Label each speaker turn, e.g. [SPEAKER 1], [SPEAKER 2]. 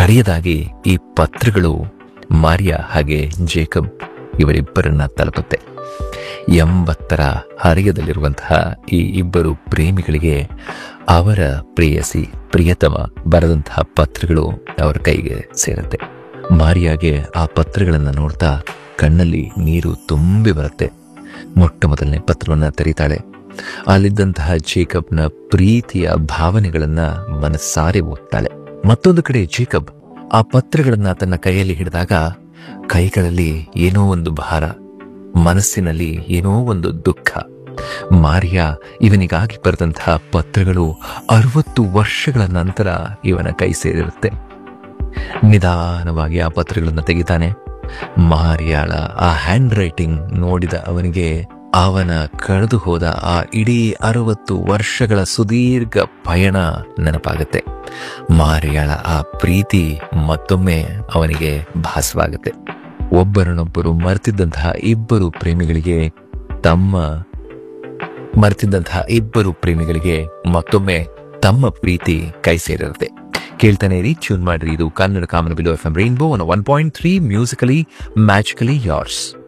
[SPEAKER 1] ಕಡೆಯದಾಗಿ ಈ ಪತ್ರಗಳು ಮಾರಿಯಾ ಹಾಗೆ ಜೇಕಬ್ ಇವರಿಬ್ಬರನ್ನ ತಲುಪುತ್ತೆ ಎಂಬತ್ತರ ಹರಿಯದಲ್ಲಿರುವಂತಹ ಈ ಇಬ್ಬರು ಪ್ರೇಮಿಗಳಿಗೆ ಅವರ ಪ್ರೇಯಸಿ ಪ್ರಿಯತಮ ಬರೆದಂತಹ ಪತ್ರಗಳು ಅವರ ಕೈಗೆ ಸೇರುತ್ತೆ ಮಾರಿಯಾಗೆ ಆ ಪತ್ರಗಳನ್ನ ನೋಡ್ತಾ ಕಣ್ಣಲ್ಲಿ ನೀರು ತುಂಬಿ ಬರುತ್ತೆ ಮೊಟ್ಟ ಮೊದಲನೇ ಪತ್ರವನ್ನ ತೆರೀತಾಳೆ ಅಲ್ಲಿದ್ದಂತಹ ಜೇಕಬ್ನ ಪ್ರೀತಿಯ ಭಾವನೆಗಳನ್ನ ಮನಸ್ಸಾರೆ ಓದ್ತಾಳೆ ಮತ್ತೊಂದು ಕಡೆ ಜೇಕಬ್ ಆ ಪತ್ರಗಳನ್ನ ತನ್ನ ಕೈಯಲ್ಲಿ ಹಿಡಿದಾಗ ಕೈಗಳಲ್ಲಿ ಏನೋ ಒಂದು ಭಾರ ಮನಸ್ಸಿನಲ್ಲಿ ಏನೋ ಒಂದು ದುಃಖ ಮಾರಿಯಾ ಇವನಿಗಾಗಿ ಬರೆದಂತಹ ಪತ್ರಗಳು ಅರವತ್ತು ವರ್ಷಗಳ ನಂತರ ಇವನ ಕೈ ಸೇರಿರುತ್ತೆ ನಿಧಾನವಾಗಿ ಆ ಪತ್ರಗಳನ್ನು ತೆಗಿತಾನೆ ಮಾರಿಯಾಳ ಆ ಹ್ಯಾಂಡ್ ರೈಟಿಂಗ್ ನೋಡಿದ ಅವನಿಗೆ ಅವನ ಕಳೆದು ಹೋದ ಆ ಇಡೀ ಅರವತ್ತು ವರ್ಷಗಳ ಸುದೀರ್ಘ ಪಯಣ ನೆನಪಾಗುತ್ತೆ ಮಾರಿಯಾಳ ಆ ಪ್ರೀತಿ ಮತ್ತೊಮ್ಮೆ ಅವನಿಗೆ ಭಾಸವಾಗುತ್ತೆ ಒಬ್ಬರನ್ನೊಬ್ಬರು ಮರೆತಿದ್ದಂತಹ ಇಬ್ಬರು ಪ್ರೇಮಿಗಳಿಗೆ ತಮ್ಮ ಮರೆತಿದ್ದಂತಹ ಇಬ್ಬರು ಪ್ರೇಮಿಗಳಿಗೆ ಮತ್ತೊಮ್ಮೆ ತಮ್ಮ ಪ್ರೀತಿ ಕೈ ಸೇರಿರುತ್ತೆ ಕೇಳ್ತಾನೆ ರೀ ಟ್ಯೂನ್ ಮಾಡ್ರಿ ಇದು ಕನ್ನಡ ಕಾಮನ ಬಿಲೋ F M rainbow one point three musically magically ಯಾರ್ಸ್